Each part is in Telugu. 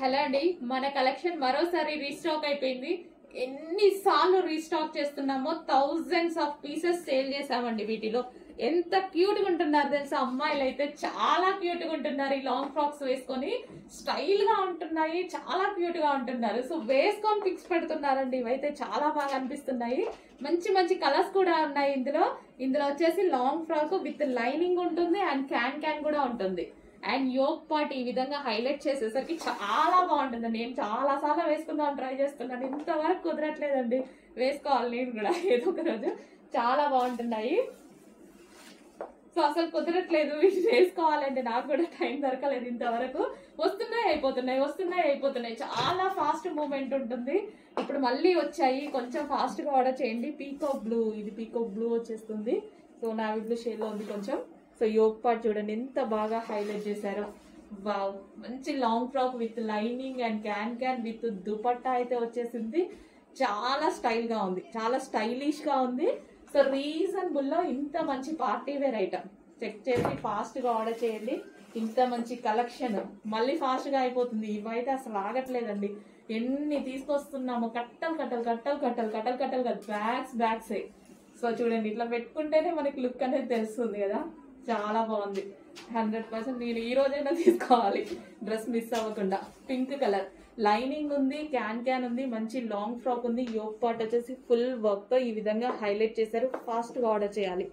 హలో అండి మన కలెక్షన్ మరోసారి రీస్టాక్ అయిపోయింది ఎన్నిసార్లు రీస్టాక్ చేస్తున్నామో థౌజండ్స్ ఆఫ్ పీసెస్ సేల్ చేసామండి వీటిలో ఎంత క్యూట్ గా ఉంటున్నారు తెలుసా అమ్మాయిలు అయితే చాలా క్యూట్ గా ఉంటున్నారు ఈ లాంగ్ ఫ్రాక్స్ వేసుకొని స్టైల్ గా ఉంటున్నాయి చాలా క్యూట్ గా ఉంటున్నారు సో వేసుకొని పిక్స్ పెడుతున్నారండి ఇవైతే చాలా బాగా అనిపిస్తున్నాయి మంచి మంచి కలర్స్ కూడా ఉన్నాయి ఇందులో ఇందులో వచ్చేసి లాంగ్ ఫ్రాక్ విత్ లైనింగ్ ఉంటుంది అండ్ క్యాన్ క్యాన్ కూడా ఉంటుంది అండ్ యోగ్ పార్ట్ ఈ విధంగా హైలైట్ చేసేసరికి చాలా బాగుంటుంది నేను చాలా సార్లు వేసుకుందాం ట్రై చేస్తున్నాను ఇంతవరకు కుదరట్లేదండి వేసుకోవాలి నేను కూడా ఏదో ఒక రోజు చాలా బాగుంటున్నాయి సో అసలు కుదరట్లేదు వీటిని వేసుకోవాలంటే నాకు కూడా టైం దొరకలేదు ఇంతవరకు వస్తున్నాయి అయిపోతున్నాయి వస్తున్నాయి అయిపోతున్నాయి చాలా ఫాస్ట్ మూమెంట్ ఉంటుంది ఇప్పుడు మళ్ళీ వచ్చాయి కొంచెం ఫాస్ట్ గా ఆర్డర్ చేయండి పీకో బ్లూ ఇది పీకో బ్లూ వచ్చేస్తుంది సో నావీ బ్లూ షేడ్ లో ఉంది కొంచెం సో యోగ్ పార్ట్ చూడండి ఎంత బాగా హైలైట్ చేశారో వావ్ మంచి long frock with lining and can can with dupatta అయితే వచ్చేసింది చాలా స్టైల్ గా ఉంది చాలా స్టైలిష్ గా ఉంది సో రీజనబుల్ లో ఇంత మంచి పార్టీ వేర్ ఐటమ్ చెక్ చేసి ఫాస్ట్ గా ఆర్డర్ చేయండి ఇంత మంచి కలెక్షన్ మళ్ళీ ఫాస్ట్ గా అయిపోతుంది ఇవైతే అసలు ఆగట్లేదండి ఎన్ని తీసుకొస్తున్నాము కట్టలు కట్టలు కట్టలు కట్టలు కట్టలు కట్టలు కదా బ్యాగ్స్ బ్యాగ్స్ సో చూడండి ఇట్లా పెట్టుకుంటేనే మనకి లుక్ అనేది తెలుస్తుంది కదా చాలా బాగుంది హండ్రెడ్ పర్సెంట్ నేను ఈ రోజైనా తీసుకోవాలి డ్రెస్ మిస్ అవ్వకుండా పింక్ కలర్ లైనింగ్ ఉంది క్యాన్ క్యాన్ ఉంది మంచి లాంగ్ ఫ్రాక్ ఉంది యోగ్ పార్ట్ వచ్చేసి ఫుల్ వర్క్ తో ఈ విధంగా హైలైట్ చేశారు ఫాస్ట్ గా ఆర్డర్ చేయాలి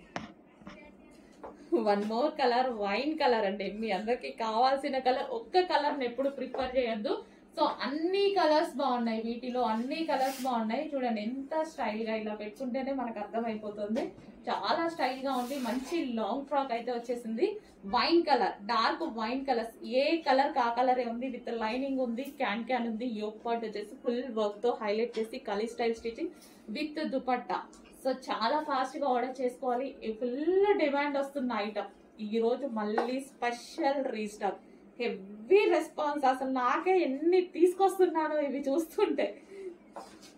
one more colour wine colour అండి మీ అందరికి కావాల్సిన కలర్ ఒక్క కలర్ ని ఎప్పుడు ప్రిఫర్ చేయొద్దు సో అన్ని కలర్స్ బాగున్నాయి వీటిలో అన్ని కలర్స్ బాగున్నాయి చూడండి ఎంత స్టైల్ గా ఇలా పెట్టుకుంటేనే మనకు అర్థమైపోతుంది చాలా స్టైల్ గా ఉంది మంచి లాంగ్ ఫ్రాక్ అయితే వచ్చేసింది wine colour dark wine colours ఏ కలర్ కా కలరే ఉంది విత్ లైనింగ్ ఉంది క్యాన్ క్యాన్ ఉంది యోగ్ పార్ట్ వచ్చేసి ఫుల్ వర్క్ తో హైలైట్ చేసి కలీ style stitching with dupatta so చాలా ఫాస్ట్ గా ఆర్డర్ చేసుకోవాలి ఫుల్ డిమాండ్ వస్తుంది ఐటమ్ ఈ రోజు మళ్ళీ స్పెషల్ రీస్టాక్ హెవీ రెస్పాన్స్ అసలు నాకే ఎన్ని తీసుకొస్తున్నానో ఇవి చూస్తుంటే